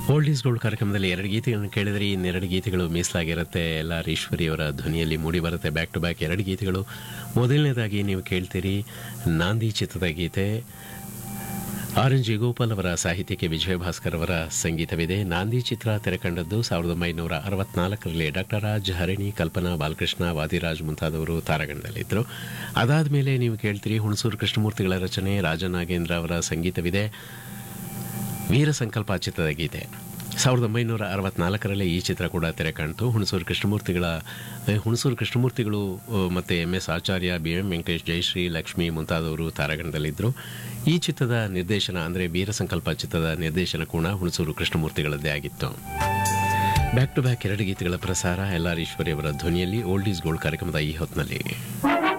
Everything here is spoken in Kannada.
ಓಲ್ಡ್ ಈಸ್ ಗೋಲ್ಡ್ ಕಾರ್ಯಕ್ರಮದಲ್ಲಿ ಎರಡು ಗೀತೆಗಳನ್ನು ಕೇಳಿದರೆ ಇನ್ನೆರಡು ಗೀತೆಗಳು ಮೀಸಲಾಗಿರುತ್ತೆ ಎಲ್ಲ ಈಶ್ವರಿಯವರ ಧ್ವನಿಯಲ್ಲಿ ಮೂಡಿ ಬರುತ್ತೆ ಬ್ಯಾಕ್ ಟು ಬ್ಯಾಕ್ ಎರಡು ಗೀತೆಗಳು ಮೊದಲನೇದಾಗಿ ನೀವು ಕೇಳ್ತೀರಿ ನಾಂದಿ ಚಿತ್ರದ ಗೀತೆ ಆರ್ ಎನ್ ಜಿ ಗೋಪಾಲ್ ಅವರ ಸಾಹಿತ್ಯಕ್ಕೆ ವಿಜಯ ಭಾಸ್ಕರ್ ಅವರ ಸಂಗೀತವಿದೆ ನಾಂದಿ ಚಿತ್ರ ತೆರೆಕಂಡದ್ದು ಸಾವಿರದ ಒಂಬೈನೂರ ಅರವತ್ನಾಲ್ಕರಲ್ಲಿ ಡಾಕ್ಟರ್ ರಾಜ್ ಹರಿಣಿ ಕಲ್ಪನಾ ಬಾಲಕೃಷ್ಣ ವಾದಿರಾಜ್ ಮುಂತಾದವರು ತಾರಾಗಣದಲ್ಲಿದ್ದರು ಅದಾದ ಮೇಲೆ ನೀವು ಕೇಳ್ತೀರಿ ಹುಣಸೂರು ಕೃಷ್ಣಮೂರ್ತಿಗಳ ರಚನೆ ರಾಜನಾಗೇಂದ್ರ ಅವರ ಸಂಗೀತವಿದೆ ವೀರ ಸಂಕಲ್ಪ ಚಿತ್ರದ ಗೀತೆ ಸಾವಿರದ ಒಂಬೈನೂರ ಅರವತ್ನಾಲ್ಕರಲ್ಲಿ ಈ ಚಿತ್ರ ಕೂಡ ತೆರೆ ಕಾಣ್ತು ಹುಣಸೂರು ಕೃಷ್ಣಮೂರ್ತಿಗಳ ಹುಣಸೂರು ಕೃಷ್ಣಮೂರ್ತಿಗಳು ಅ, ಮತ್ತೆ M S Acharya B M Venkatesh Jayashree Lakshmi ಮುಂತಾದವರು ತಾರಾಗಣದಲ್ಲಿದ್ದರು ಈ ಚಿತ್ರದ ನಿರ್ದೇಶನ ಅಂದರೆ ವೀರ ಸಂಕಲ್ಪ ಚಿತ್ರದ ನಿರ್ದೇಶನ ಕೂಡ ಹುಣಸೂರು ಕೃಷ್ಣಮೂರ್ತಿಗಳದ್ದೇ ಆಗಿತ್ತು ಬ್ಯಾಕ್ ಟು ಬ್ಯಾಕ್ ಎರಡು ಗೀತೆಗಳ ಪ್ರಸಾರ ಎಲ್ ಆರ್ ಈಶ್ವರಿ ಅವರ ಧ್ವನಿಯಲ್ಲಿ ಓಲ್ಡ್ ಈಸ್ ಗೋಲ್ಡ್ ಕಾರ್ಯಕ್ರಮದ ಈ ಹೊತ್ತಿನಲ್ಲಿ